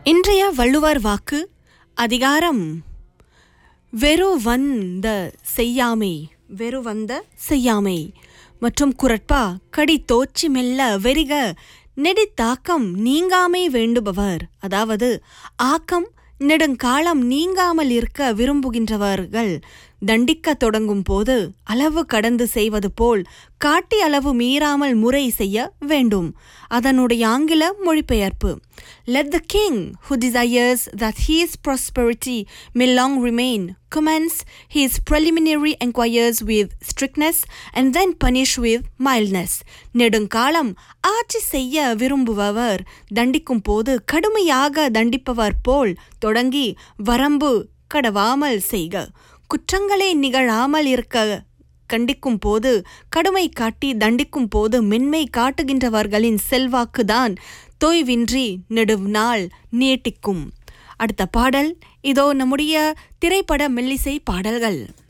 இன்றைய வள்ளுவர் வாக்கு அதிகாரம் வெறு வந்த செய்யாமை வெறு வந்த செய்யாமை மற்றும் குரட்பா கடி தோச்சி மெல்ல வெறிக நெடித்தாக்கம் நீங்காமை வேண்டுபவர் அதாவது ஆக்கம் நெடுங்காலம் நீங்காமல் இருக்க விரும்புகின்றவர்கள் தண்டிக்கத் தொடங்கும் போது அளவு கடந்து செய்வது போல் காட்டி அளவு மீறாமல் முறை செய்ய வேண்டும் அதனுடைய ஆங்கில மொழிபெயர்ப்பு Let the king who desires that his prosperity may long remain commence his preliminary enquiries with strictness and then punish with mildness. நெடுங்காலம் ஆட்சி செய்ய விரும்புபவர் தண்டிக்கும் போது கடுமையாக தண்டிப்பவர் போல் தொடங்கி வரம்பு கடவாமல் செய்க குற்றங்களே நிகழாமல் இருக்க கண்டிக்கும் போது கடுமை காட்டி தண்டிக்கும் போது மென்மை காட்டுகின்றவர்களின் செல்வாக்குதான் தொய்வின்றி நெடுநாள் நீட்டிக்கும் அடுத்த பாடல் இதோ நம்முடைய திரைப்பட மெல்லிசை பாடல்கள்